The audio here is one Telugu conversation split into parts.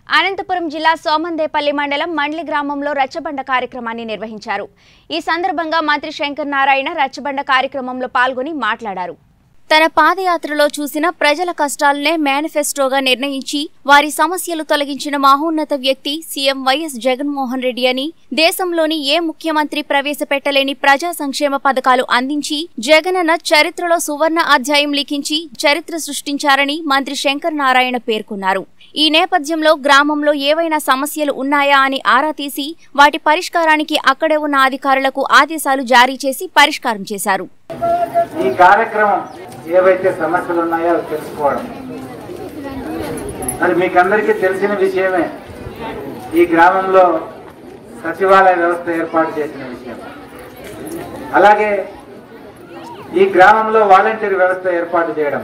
అనంతపురం జిల్లా సోమందేపల్లి మండలం మండ్లి గ్రామంలో రచ్చబండ కార్యక్రమాన్ని నిర్వహించారు ఈ సందర్భంగా మంత్రి శంకర్ నారాయణ రచ్చబండ కార్యక్రమంలో పాల్గొని మాట్లాడారు తన పాదయాత్రలో చూసిన ప్రజల కష్టాలనే మేనిఫెస్టోగా నిర్ణయించి వారి సమస్యలు తొలగించిన మహోన్నత వ్యక్తి సీఎం వైఎస్ జగన్మోహన్ రెడ్డి అని దేశంలోని ఏ ముఖ్యమంత్రి ప్రవేశపెట్టలేని ప్రజా సంక్షేమ పథకాలు అందించి జగనన్న చరిత్రలో సువర్ణ అధ్యాయం లిఖించి చరిత్ర సృష్టించారని మంత్రి శంకర్ నారాయణ పేర్కొన్నారు ఈ నేపథ్యంలో గ్రామంలో ఏవైనా సమస్యలు ఉన్నాయా అని ఆరా తీసి వాటి పరిష్కారానికి అక్కడే ఉన్న అధికారులకు ఆదేశాలు జారీ చేసి పరిష్కారం చేశారు ఈ కార్యక్రమం ఏవైతే సమస్యలు ఉన్నాయో అవి తెలుసుకోవడం మరి మీకందరికీ తెలిసిన విషయమే ఈ గ్రామంలో సచివాలయ వ్యవస్థ ఏర్పాటు చేసిన విషయం అలాగే ఈ గ్రామంలో వాలంటీర్ వ్యవస్థ ఏర్పాటు చేయడం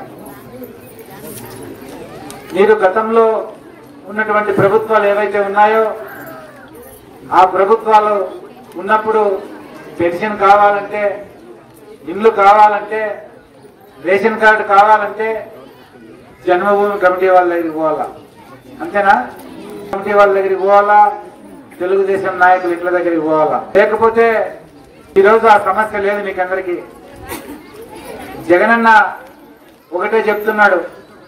మీరు గతంలో ఉన్నటువంటి ప్రభుత్వాలు ఏవైతే ఉన్నాయో ఆ ప్రభుత్వాలు ఉన్నప్పుడు పెన్షన్ కావాలంటే ఇల్లు కావాలంటే రేషన్ కార్డు కావాలంటే జన్మభూమి కమిటీ వాళ్ళ దగ్గరికి పోవాలా అంతేనా కమిటీ వాళ్ళ దగ్గరికి పోవాలా తెలుగుదేశం నాయకులు ఇట్ల దగ్గరికి పోవాలా లేకపోతే ఈరోజు ఆ సమస్య లేదు మీకు అందరికీ జగనన్న ఒకటే చెప్తున్నాడు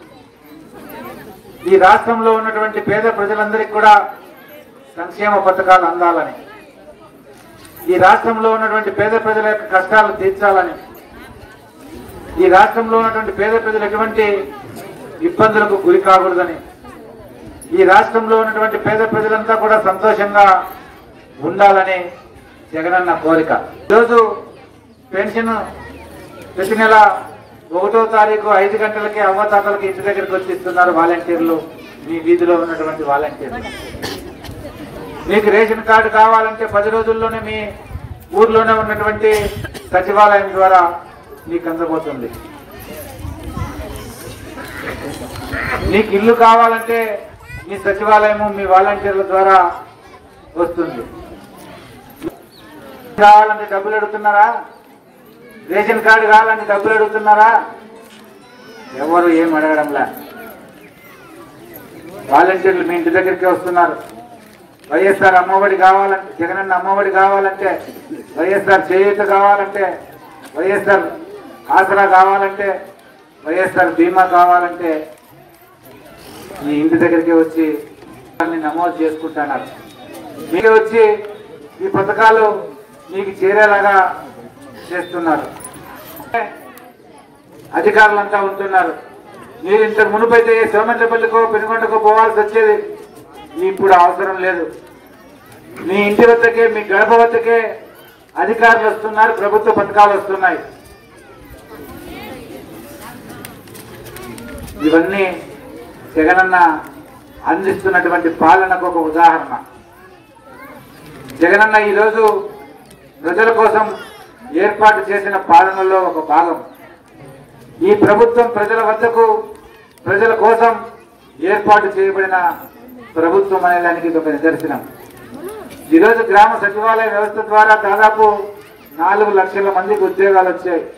ఈ రాష్ట్రంలో ఉన్నటువంటి పేద ప్రజలందరికీ కూడా సంక్షేమ పథకాలు అందాలని ఈ రాష్ట్రంలో ఉన్నటువంటి పేద ప్రజల యొక్క కష్టాలు తీర్చాలని ఈ రాష్ట్రంలో ఉన్నటువంటి పేద ప్రజలు ఎటువంటి ఇబ్బందులకు గురి కాకూడదని ఈ రాష్ట్రంలో ఉన్నటువంటి పేద ప్రజలంతా కూడా సంతోషంగా ఉండాలని జగనన్న కోరిక ఈరోజు పెన్షన్ ప్రతి నెల ఒకటో తారీఖు ఐదు గంటలకి అవ్వతాతలకి ఇంటి దగ్గరికి వచ్చి ఇస్తున్నారు వాలంటీర్లు మీ వీధిలో ఉన్నటువంటి వాలంటీర్లు మీకు రేషన్ కార్డు కావాలంటే పది రోజుల్లోనే మీ ఊర్లోనే ఉన్నటువంటి సచివాలయం ద్వారా మీకు అందబోతుంది మీకు ఇల్లు కావాలంటే మీ సచివాలయము మీ వాలంటీర్ల ద్వారా వస్తుంది కావాలంటే డబ్బులు అడుగుతున్నారా రేషన్ కార్డు కావాలంటే డబ్బులు అడుగుతున్నారా ఎవరు ఏం అడగడంలా వాలంటీర్లు మీ ఇంటి దగ్గరికి వస్తున్నారు వైఎస్ఆర్ అమ్మఒడి కావాలంటే జగనన్న అమ్మఒడి కావాలంటే వైఎస్ఆర్ చేయూత కావాలంటే వైఎస్ఆర్ ఆసరా కావాలంటే వైఎస్ఆర్ బీమా కావాలంటే మీ ఇంటి దగ్గరికి వచ్చి దాన్ని నమోదు చేసుకుంటున్నారు మీకు వచ్చి ఈ పథకాలు మీకు చేరేలాగా చేస్తున్నారు అధికారులంతా ఉంటున్నారు మీరు ఇంతకు మునుపైతే సోమంతపల్లికో పెనుగొండకో పోవాల్సి వచ్చేది ఇప్పుడు అవసరం లేదు మీ ఇంటి వద్దకే మీ గడప వద్దకే అధికారులు వస్తున్నారు ప్రభుత్వ పథకాలు వస్తున్నాయి ఇవన్నీ జగనన్న అందిస్తున్నటువంటి పాలనకు ఒక ఉదాహరణ జగనన్న ఈరోజు ప్రజల కోసం ఏర్పాటు చేసిన పాలనలో ఒక భాగం ఈ ప్రభుత్వం ప్రజల వద్దకు ప్రజల కోసం ఏర్పాటు చేయబడిన ప్రభుత్వం అనే దానికి ఇది ఒక నిదర్శనం ఈరోజు గ్రామ సచివాలయ వ్యవస్థ ద్వారా దాదాపు నాలుగు లక్షల మందికి ఉద్యోగాలు వచ్చాయి